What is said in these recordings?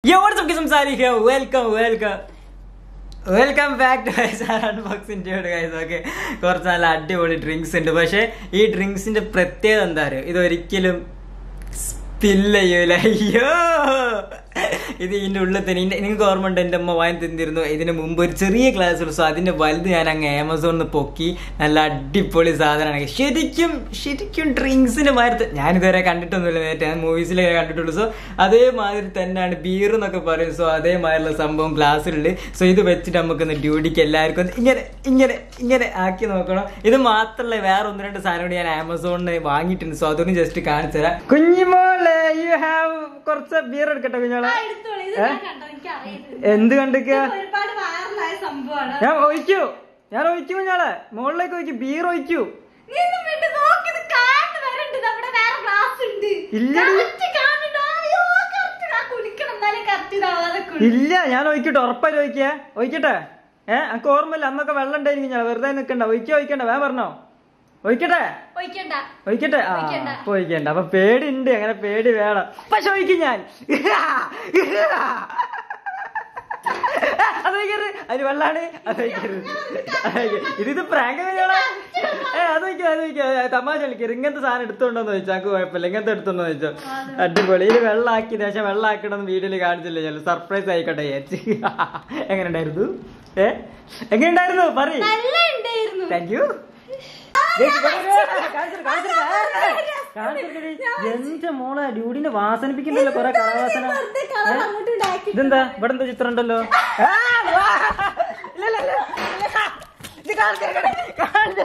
യോടൊക്കെ സംസാരിക്കുക welcome welcome welcome back to unbox ഇന്ത്യയുടെ guys okay കുറച്ച് നല്ല അടിപൊളി ഡ്രിങ്ക്സ് ഉണ്ട് പക്ഷെ ഈ ഡ്രിങ്ക്സിന്റെ പ്രത്യേകത എന്താ പറയുക ഇതൊരിക്കലും സ്പില്ല് ചെയ്യൂല അയ്യോ ഇത് ഇതിന്റെ ഉള്ളിൽ തന്നെ ഇന്റെ- നിങ്ങൾക്ക് ഓർമ്മ ഉണ്ട് എൻ്റെ അമ്മ വാങ്ങി തന്നിരുന്നു ഇതിന് മുമ്പ് ഒരു ചെറിയ ക്ലാസ് ഉള്ളു സോ അതിന്റെ വലുത് ഞാൻ അങ്ങ് ആമസോണിൽ നിന്ന് പൊക്കി നല്ല അടിപൊളി സാധനമാണ് ശരിക്കും ശരിക്കും ഡ്രിങ്ക്സിന് മാതിരി ഞാൻ ഇതുവരെ കണ്ടിട്ടൊന്നുമില്ല നേരത്തെ ഞാൻ മൂവീസിലൊക്കെ കണ്ടിട്ടുള്ളൂ സോ അതേമാതിരി തന്നെയാണ് ബീർ എന്നൊക്കെ പറയും സോ അതേമാതിരിയുള്ള സംഭവം ഗ്ലാസ്സിലുണ്ട് സോ ഇത് വെച്ചിട്ട് നമുക്കൊന്ന് ഡ്യൂട്ടിക്ക് എല്ലാവർക്കും ഒന്ന് ഇങ്ങനെ ഇങ്ങനെ ഇങ്ങനെ ആക്കി നോക്കണം ഇത് മാത്രമല്ല വേറെ ഒന്ന് രണ്ട് സാധനം കൂടി ഞാൻ ആമസോണിൽ വാങ്ങിയിട്ടുണ്ട് സോ അതൊന്നും ജസ്റ്റ് കാണിച്ചു തരാം കുഞ്ഞിമോളെ യു ഹാവ് കുറച്ച് ബീർ എടുക്കട്ടെ കുഞ്ഞോളെ ആ, എടുത്തോളൂ. ഇത് ഞാൻ കണ്ടു. എനിക്കറിയാം. എന്ത് കണ്ടിക്ക ഇത് ഒരുപാട് വൈറലായ സംഭവമാണ് ഞാൻ ഒഴിക്കൂ ഞാൻ ഒഴിക്കൂ കുഞ്ഞോളെ മുകളിലേക്ക് ഒഴിക്കൂ ബീർ ഒഴിക്കൂ നീ ഒന്നും വിട്ട് നോക്ക്. ഇത് കാണുന്ന വരെ ഉണ്ട്. നമ്മുടെ വേറെ glass ഉണ്ട്. ഇല്ലടി. Correct കാണുന്നുണ്ട്. അയ്യോ, correct. ആ കുടിക്കണം. എന്നാലേ correct ഇതാവാതെ കുടി. ഇല്ല ഞാൻ ഒഴിക്കട്ടെ ഉറപ്പായിട്ട് ഒഴിക്കേ ഒഴിക്കട്ടെ ഏഹ് എനിക്ക് ഓർമ്മയില്ല അന്നൊക്കെ വെള്ളം ഉണ്ടായിരിക്കും ഞാൻ വെറുതെ നിൽക്കണ്ട ഒഴിക്കോ ഒഴിക്കണ്ട വേ പറഞ്ഞോ ഒഴിക്കട്ടെ ഒഴിക്കണ്ട. ഒഴിക്കട്ടെ ആ ഒഴിക്കണ്ട. അപ്പൊ ഒഴിക്കണ്ട അപ്പൊ പേടി ഉണ്ട് അങ്ങനെ പേടി വേണം പക്ഷെ ഒഴിക്കും ഞാൻ അത് ഒഴിക്കരുത് അതിന് വെള്ളാണ് അത് ഒഴിക്കരുത് ഇതിത് പ്രാങ്ക് ഏ അത് ഒഴിക്കാം അത് ഒഴിക്കാം തമാശ കളിക്കരുത് ഇങ്ങനത്തെ സാധനം എടുത്തോണ്ടോന്ന് ചോദിച്ചാൽ നമുക്ക് കുഴപ്പമില്ല ഇങ്ങനത്തെ എടുത്തോണ്ടോ ചോദിച്ചോ അടിപൊളി ഇത് വെള്ളാക്കി പക്ഷെ വെള്ളാക്കണമെന്ന് വീഡിയോയിൽ കാണിച്ചില്ല ഞാൻ സർപ്രൈസ് ആയിക്കോട്ടെ വിചാരിച്ച് എങ്ങനെ ഉണ്ടായിരുന്നു ഏ എങ്ങനെ ഉണ്ടായിരുന്നു പറയും നല്ല ഉണ്ടായിരുന്നു. താങ്ക് യു എന്റെ മോളെ ഡ്യൂഡിനെ വാസനിപ്പിക്കണ്ടല്ലോ കൊറേ കളവാസന വെറുതെ colour ഏ? അങ്ങോട്ടും ഇണ്ടാക്കി. ഇതെന്താ ഇവിടെ എന്താ ചിത്രം ഉണ്ടല്ലോ ആ, വാ. ഇല്ല, ഇല്ല, ഇല്ല. ഇത് കാണിച്ചേക്കണേ, കാണിച്ച്.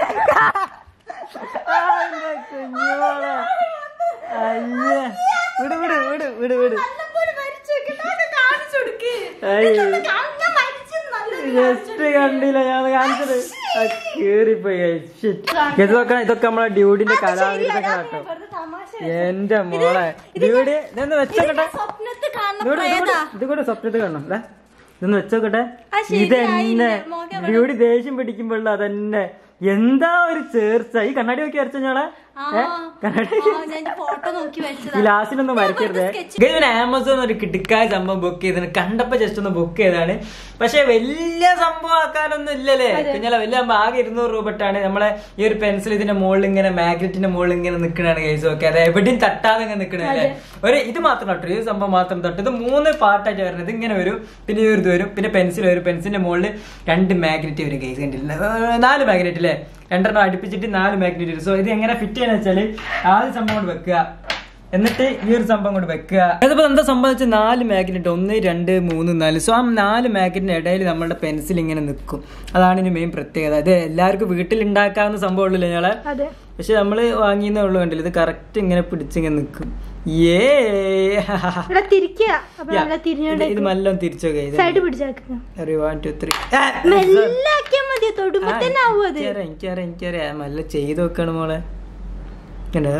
ആ, എന്റെ കുഞ്ഞോളെ. അയ്യേ വിട് വിട് വിട് വിട് വിട് നല്ലപോലെ മരിച്ചു വെക്കണ്ട. അതൊക്കെ കാണിച്ചു കൊടുക്ക്. അയ്യോ. ഇതൊന്ന് കാണ- ഞാൻ മരിച്ചെന്ന് നല്ലത് കാണിച്ചു ജസ്റ്റ് കണ്ടില്ല ഞാൻ കാണിച്ചത് ആ, കേറിപ്പോയി shit. ഇതൊക്കെ ഇതൊക്കെ നമ്മളെ ഡ്യൂഡിന്റെ കലാവിരുദ്ധങ്ങൾ കേട്ടോ വെറുതെ തമാശ എന്റെ മോളെ ഡ്യൂഡി ഇതൊന്ന് വെച്ചോക്കട്ടെ ഇതിന്റെ സ്വപ്നത്തിൽ കാണുന്ന ഇത് കൂടെ, ഇത് കൂടെ, പ്രേതാ. ഇത് കൂടെ സ്വപ്നത്തിൽ കാണണം ദാ, ഇതൊന്ന് വെച്ചോക്കട്ടെ ആ, ശരിയായില്ല. ഇതെന്നെ മോഹം ഡ്യൂഡി ദേഷ്യം പിടിക്കുമ്പോഴുള്ള അതന്നെ എന്താ ഒരു ചേർച്ച ഈ കണ്ണാടി നോക്കി വരച്ച ഞോളെ ആ, ഏ? കണ്ണാടി ആ, ഞാൻ ഫോട്ടോ നോക്കി വെച്ചതാ ഈ ലാസ്റ്റിനൊന്നും വരയ്ക്കരുത് sketch ആമസോൺ ഒരു കിടുക്കായ സംഭവം ബുക്ക് ചെയ്തത് കണ്ടപ്പോ ജസ്റ്റ് ഒന്ന് ബുക്ക് ചെയ്താണ് പക്ഷെ വലിയ സംഭവം ആക്കാനൊന്നും ഇല്ലല്ലേ പിന്നെ വലിയ ആകുമ്പോ ആകെ ഇരുന്നൂറ് രൂപ ഇട്ടാണ് നമ്മളെ ഈ ഒരു പെൻസിൽ ഇതിന്റെ മുകളിൽ ഇങ്ങനെ മാഗ്നറ്റിന്റെ മുകളിൽ ഇങ്ങനെ നിൽക്കണാണ് കേസ് ഓക്കെ അത് എവിടെയും തട്ടാതെ ഇങ്ങനെ നിൽക്കണല്ലേ ഒരു ഇത് മാത്രം തട്ടു ഈ സംഭവം മാത്രം തട്ടു ഇത് മൂന്ന് പാർട്ടായിട്ട് വരുന്നത് ഇത് ഇങ്ങനെ വരും പിന്നെ ഈ ഒരു ഇത് വരും പിന്നെ പെൻസിൽ വരും പെൻസിലിന്റെ മുകളിൽ രണ്ട് മാഗ്നറ്റ് വരും കേസ് കണ്ടില്ല ഏർ നാല് മാഗ്നറ്റ് അല്ലേ രണ്ടെണ്ണം അടുപ്പിച്ചിട്ട് നാല് മാഗ്നറ്റ് വരും സോ ഇത് എങ്ങനെ ഫിറ്റ് ചെയ്യാന്ന് വെച്ചാല് ആദ്യ സംഭവം കൊണ്ട് വെക്കുക എന്നിട്ട് ഈ ഒരു സംഭവം കൊണ്ട് വെക്കുക അതിപ്പോ എന്താ സംഭവിച്ച നാല് മാഗ്നറ്റ് ഒന്ന് രണ്ട് മൂന്ന് നാല് സോ ആ നാല് മാഗ്നറ്റിന് ഇടയിൽ നമ്മുടെ പെൻസിൽ ഇങ്ങനെ നിൽക്കും അതാണ് ഇതിന്റെ മെയിൻ പ്രത്യേകത ഇത് എല്ലാവർക്കും വീട്ടിൽ ഉണ്ടാക്കാവുന്ന സംഭവം ഉള്ളൂ ഞങ്ങളെ അതെ പക്ഷെ നമ്മള് വാങ്ങിയെന്നേ ഉള്ളൂ കണ്ടില്ല ഇത് കറക്റ്റ് ഇങ്ങനെ പിടിച്ചിങ്ങനെ നിൽക്കും ഏ ഇവിടെ തിരിക്കുക അപ്പൊ നല്ല തിരിഞ്ഞോണ്ട് ഇത് നല്ല തിരിച്ചോക്കെ സൈഡ് പിടിച്ചാക്കുക വൺ ടു ത്രീ മെല്ലാക്കിയാ മതി തൊടുമ്പോ തന്നെ ആവും അത് എനിക്കറിയാം എനിക്കറിയാം എനിക്കറിയാം നല്ല ചെയ്ത് വെക്കാണ് മോളെ കണ്ടോ?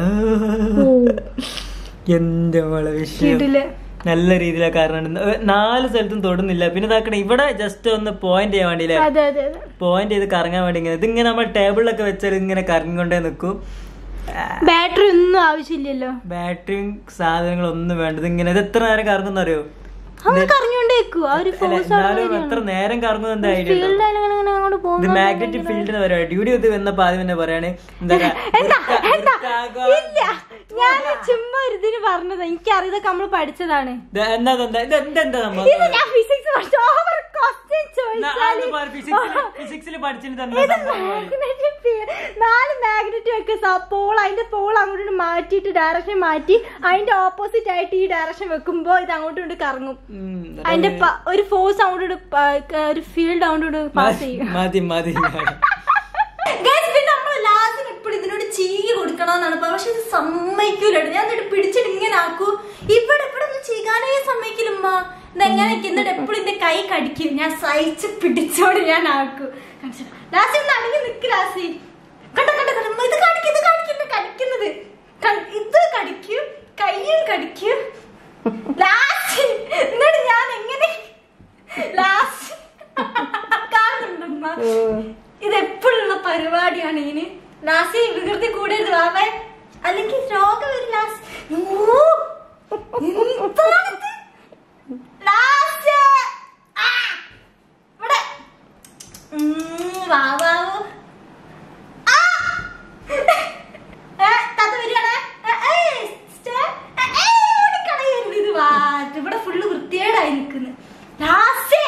എന്റെ മോളെ വിഷയം കിടില് നല്ല രീതിയിലാണ് കാരണം നാല് സ്ഥലത്തും തൊടുന്നില്ല പിന്നെ ഇതാക്കണ ഇവിടെ ജസ്റ്റ് ഒന്ന് പോയിന്റ് ചെയ്യാൻ വേണ്ടിയില്ലേ അതെ അതെ അതെ പോയിന്റ് ചെയ്ത് കറങ്ങാൻ വേണ്ടി ഇങ്ങനെ ഇതിങ്ങനെ നമ്മൾ ടേബിളിലൊക്കെ വെച്ചാൽ ഇങ്ങനെ കറങ്ങിക്കൊണ്ടേ നിൽക്കും ബാറ്ററി ഒന്നും ആവശ്യമില്ലല്ലോ ബാറ്ററിയും സാധനങ്ങളൊന്നും വേണ്ടത് ഇങ്ങനെ ഇത് എത്ര നേരം കറങ്ങുന്ന അറിയോ അങ്ങ് കറങ്ങിക്കൊണ്ടേ വെക്കൂ ആ ഒരു അല്ല, ഫോഴ്സ് എന്നാലും എത്ര നേരം കറങ്ങുന്ന എന്താ ഐഡിയ ഉണ്ടോ? ഫീൽഡ് അങ്ങനെ അങ്ങനെ അങ്ങോട്ട് ഇത് പോകുന്നു മാഗ്നറ്റിക് ഫീൽഡിന് പറയാ ഡ്യൂട്ടി ഇത് വന്നപ്പോ ആദ്യം തന്നെ പറയാണ് എന്താ പറയാ, എന്താ എന്താ വൃത്താകാ- ഇല്ല ഞാൻ ചുമ്മാ ഒരു ഇതിന് പറഞ്ഞതാ എനിക്കറിയതൊക്കെ നമ്മൾ പഠിച്ചതാണ് ഇത് എന്താ ഇതെന്താ ഇത് എന്താ എന്താ സംഭവം ഇത് ഞാൻ ഫിസിക്സ് പഠിച്ച ഓവർ ക്വസ്റ്റ്യൻ ചോദിച്ചാല് ഫിസിക്സിൽ പഠിച്ചിട്ട് എന്താ ഇത് സംഭവം magnetic field. നാല് മാഗ്നറ്റ് വെക്കുക പോൾ അതിന്റെ പോൾ അങ്ങോട്ട് മാറ്റിയിട്ട് ഡയറക്ഷൻ മാറ്റി അതിന്റെ ഓപ്പോസിറ്റ് ആയിട്ട് ഈ ഡയറക്ഷൻ വെക്കുമ്പോ ഇത് അങ്ങോട്ടും ഇങ്ങോട്ട് കറങ്ങും ഉം, അതിന്റെ പ- ഒരു ഫോഴ്സ് അങ്ങോട്ട് ഒരു ഫീൽഡ് അങ്ങോട്ട് പാസ് ചെയ്യും മതി മതി Guys, പിന്നെ നമ്മൾ ലാസ്റ്റിന് എപ്പോഴും ഇതിനോട് ചീകി കൊടുക്കണമെന്നാണ് ഇപ്പൊ. പക്ഷെ ഇത് സമ്മതിക്കൂലോ ഞാൻ എന്നിട്ട് പിടിച്ചിട്ട് ഇങ്ങനെ ആക്കൂ ഇവിടെ ഇവിടെ ഒന്നും ചീകാനേ സമ്മതിക്കില്ലമ്മ ഇതെങ്ങനെ എന്നിട്ട് എപ്പോഴും എന്റെ കൈ കടിക്കും ഞാൻ സഹിച്ച് പിടിച്ചോട് ഞാൻ ആക്കൂ ലാസ്റ്റ് ഒന്ന് അടങ്ങി നിക്ക് ലാസി കണ്ട കണ്ട കണ്ട ഉമ്മ, ഇത് കടിക്കും ഇത് കടിക്കുന്നു കടിക്കുന്നത് ക- ഇത് കടിക്കും കയ്യും കടിക്കും ലാസ്റ്റ് എന്നിട്ട് ഞാൻ എങ്ങനെ ലാസ്റ്റ് കാണുന്നുണ്ടമ്മ ഇത് എപ്പോഴുള്ള പരിപാടിയാണ് ഇതിന് ലാസ്റ്റ് വികൃതി കൂടരുത് വാവേ അല്ലെങ്കിൽ രോഗം വരും ലാസ്റ്റ് ഓ, എന്താണിത്? ലാസ്റ്റ് ഇവിടെ ഫുള്ള് വൃത്തികേടായി നിൽക്കുന്നു ലാസ്റ്റ്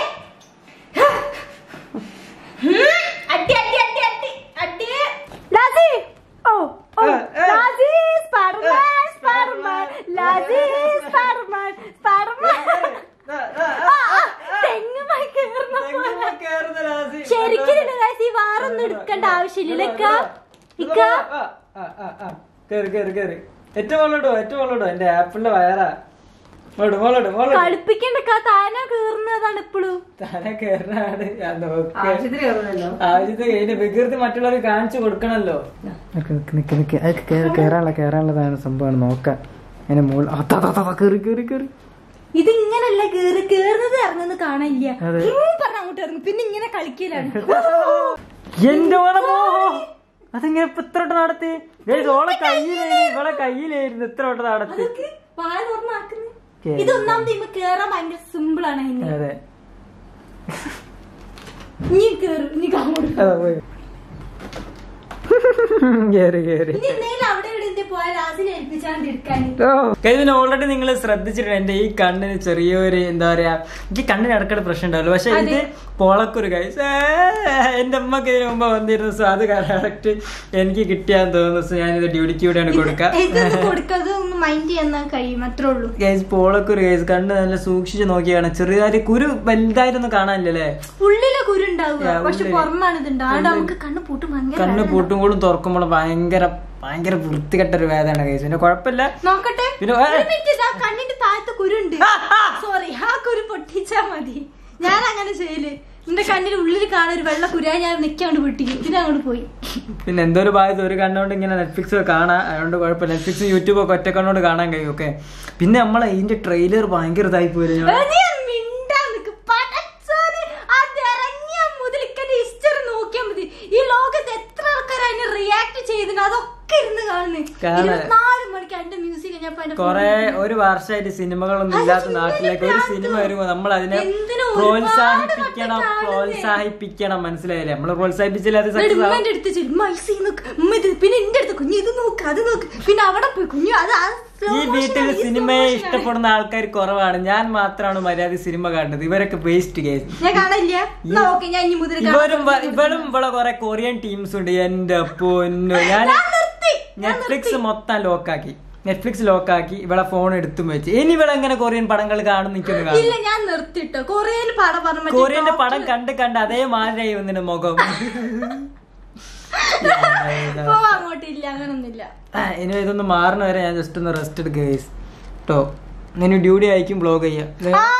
അടി അടി അടി അടി അടി ലാസി ഓ ഓ ഏ, ഏ. Lazy Spiderman Spiderman lazy Spiderman Spiderman ആ, ആ, തെങ്ങുമായി കേറുന്ന പോലെ. ശരിക്കും ഇതിന്റെ guys ഈ വാറൊന്നും എടുക്കേണ്ട ആവശ്യമില്ല ഇക്ക ഇക്ക കേറി കേറി കേറി ഏറ്റവും മുകളിലോട്ടോ ഏറ്റവും മുകളിലോട്ടോ എന്റെ ആപ്പിളിന്റെ വയറാ മോളോട്ട് മോളോട്ട് മോളോട്ട് കളിപ്പിക്കണ്ടക്ക താനാ കേറുന്നതാണ് ഇപ്പോഴും താനെ കേറാണ് ഞാൻ നോക്കാം ആവശ്യത്തിന് കയറുന്നല്ലോ ആവശ്യത്തെ കഴിഞ്ഞ വികൃതി മറ്റുള്ളവർക്ക് കാണിച്ചു കൊടുക്കണല്ലോ നിക്ക് നിക്ക് നിക്ക് അത് കേറി- കേറാനുള്ള കേറാനുള്ളതാണ് സംഭവമാണ് നോക്കാം അതിന്റെ മുകളിൽ അതാ, അതാ, അതാ, കേറി കേറി കേറി ഇത് ഇങ്ങനല്ല കേറി കേറുന്നത് ഇറങ്ങുന്നത് കാണില്ല അതെ. പറഞ്ഞ അങ്ങോട്ട് ഇറങ്ങും പിന്നെ ഇങ്ങനെ കളിക്കലാണ് എന്റെ മോനെ പോ അതിങ്ങനെ ഇപ്പൊ ഇത്ര വട്ടം നടത്തി Guys, ഓളെ കയ്യിലായിരുന്നു ഇവളെ കയ്യിലായിരുന്നു ഇത്ര വട്ടം നടത്തി അതൊക്കെ വായ തുറന്നാക്കുന്നത് കേറി. ഇത് ഒന്നാമത് ഇമ്മ കേറാൻ ഭയങ്കര സിമ്പിൾ ആണ് ഇനി അതെ ഇനി കേറും ഇനി അങ്ങോട്ട് അതാ പോയി കേറി കേറി ഇനി എന്തെങ്കിലും അവിടെ ഇവിടെ എന്തെങ്കിലും പോയാൽ ലാസിനെ ഏൽപ്പിച്ചാണ്ട് എടുക്കാൻ കഴിഞ്ഞ ഓൾറെഡി നിങ്ങൾ ശ്രദ്ധിച്ചിട്ടുണ്ട് എന്റെ ഈ കണ്ണിന് ചെറിയൊരു എന്താ പറയാ എനിക്ക് കണ്ണിന് ഇടയ്ക്കിടെ പ്രശ്നം ഉണ്ടാവില്ല പക്ഷെ ഇത് പൊളക്കൊരു കൈസ് എന്റെ അമ്മക്ക് ഇതിന് മുമ്പ് വന്നിരുന്ന സോ അത് കറക്റ്റ് എനിക്ക് കിട്ടിയാന്ന് തോന്നുന്നു സോ ഞാനിത് ഡ്യൂട്ടിക്ക് കൂടെയാണ് കൊടുക്കാം ഇതൊന്ന് കൊടുക്കാതെ ഒന്ന് മൈൻഡ് ചെയ്യാൻ കഴിയും അത്രേ ഉള്ളൂ ഗൈസ് പോളക്കൊരു ഗൈസ് കണ്ണ് നല്ല സൂക്ഷിച്ച് നോക്കിയാണ് ചെറിയതായിട്ട് കുരു വലുതായിട്ടൊന്നും കാണാനില്ലല്ലേ ഉള്ളിലെ കുരു ഉണ്ടാവുക Yeah, പക്ഷെ ഉള്ളില്. പുറമാണ് ഇത് ഉണ്ടാവുക നമുക്ക് കണ്ണ് പൂട്ടും ഭയങ്കര കണ്ണ് വേദന പൂട്ടുമ്പോഴും തുറക്കുമ്പോഴും ഭയങ്കര ഭയങ്കര വൃത്തികെട്ട ഒരു വേദന ഗൈസ് പിന്നെ കുഴപ്പമില്ല നോക്കട്ടെ പിന്നെ, ഒരു ഏ. മിനിറ്റ് ഇതാ കണ്ണിന്റെ താഴത്ത് കുരുണ്ട് സോറി ആ കുരു പൊട്ടിച്ചാ മതി ഞാൻ അങ്ങനെ ചെയ്യല് എന്റെ കണ്ണിന്റെ ഉള്ളിൽ കാണാൻ ഒരു വെള്ള കുരാ ഞാൻ നിക്കാണ്ട് പൊട്ടിക്കും പിന്നെ അങ്ങോട്ട് പോയി പിന്നെ എന്തോ ഒരു ഭാഗത്ത് ഒരു കണ്ണുകൊണ്ട് ഇങ്ങനെ നെറ്റ്ഫ്ലിക്സ് കാണാം അതുകൊണ്ട് കുഴപ്പമില്ല നെറ്റ്ഫ്ലിക്സ് യൂട്യൂബ് ഒക്കെ ഒറ്റ കണ്ണുകൊണ്ട് കാണാൻ കഴിയും ഓക്കെ പിന്നെ നമ്മളെ ഇതിന്റെ ട്രെയിലർ ഭയങ്കര ഇതായി പോയി വെറുതെ മിണ്ടാ നിക്ക്. പടച്ചോനെ, അത് ഇറങ്ങിയ മുതൽ ഇക്കന്റെ history നോക്കിയാ മതി. ഈ ലോകത്ത് എത്ര ആൾക്കാർ അതിന് റിയാക്ട് ചെയ്തിന് അതൊക്കെ ഇരുന്ന് കാണുന്നു കാണാൻ. ഇരുപത്തിനാല് മണിക്ക് എന്റെ മ്യൂസിക് ഞാൻ ഇപ്പൊ എന്റെ കൊറേ phone ൽ ഒരു വർഷമായിട്ട് സിനിമകളൊന്നും ഇല്ലാത്ത നാട്ടിലേക്ക് ഒരു സിനിമ വരുമ്പോ നമ്മൾ അതിനെ എന്തിനും ഒരുപാട് പ്രോത്സാഹിപ്പിക്കണം വട്ടം കാണുന്നേ. പ്രോത്സാഹിപ്പിക്കണം മനസ്സിലായില്ലേ നമ്മള് പ്രോത്സാഹിപ്പിച്ചില്ല അത് എന്നിട്ട് സക്സസ് ആവും ഉമ്മേന്റെ അടുത്ത് ചെല്ലും, "ഉമ്മ, ഈ നോക്ക്, ഉമ്മ ഇത് പിന്നെ എന്റെ അടുത്ത് കുഞ്ഞു ഇത് നോക്ക് അത് നോക്ക് പിന്നെ അവിടെ പോയി കുഞ്ഞു അത് ആ slow ഈ motion വീട്ടിൽ ആണ്, ഈ slow സിനിമയെ motion ആണ്." ഇഷ്ടപ്പെടുന്ന ആൾക്കാർ കുറവാണ് ഞാൻ മാത്രമാണ് മര്യാദ സിനിമ കാണുന്നത് ഇവരൊക്കെ വേസ്റ്റ് കേസ് ഞാൻ കാണില്ല എന്നാ ഓക്കെ ഞാൻ ഇനി മുതൽ ഇവരും വ- ഇവളും ഇവിടെ കുറെ കൊറിയൻ ടീംസ് ഉണ്ട് എന്റെ പൊന്നു ഞാൻ ഞാൻ നിർത്തി ഞാൻ നെറ്റ്ഫ്ലിക്സ് മൊത്തം ലോക്കാക്കി നെറ്റ്ഫ്ലിക്സ് ലോക്കാക്കി ഇവിടെ ഫോൺ എടുത്തും വെച്ച് ഇനി ഇവിടെ എങ്ങനെ കൊറിയൻ പടങ്ങൾ കാണും നിൽക്കുന്നു ഇല്ല കാണും ഞാൻ നിർത്തിട്ടോ കൊറിയയിൽ പടം പറഞ്ഞു മറ്റേ കൊറിയന്റെ doctor- പടം കണ്ട് കണ്ട് അതേമാതിരിയായി വന്നിട്ട് മുഖം ഓ അങ്ങോട്ടില്ല അങ്ങനൊന്നുമില്ല ആ, ഇനി ഇതൊന്ന് മാറണ വരെ ഞാൻ ജസ്റ്റ് ഒന്ന് റെസ്റ്റ് എടുക്കുക കേട്ടോ ഇനി ഡ്യൂട്ടി ആയിരിക്കും ബ്ലോഗ് ചെയ്യാം ആ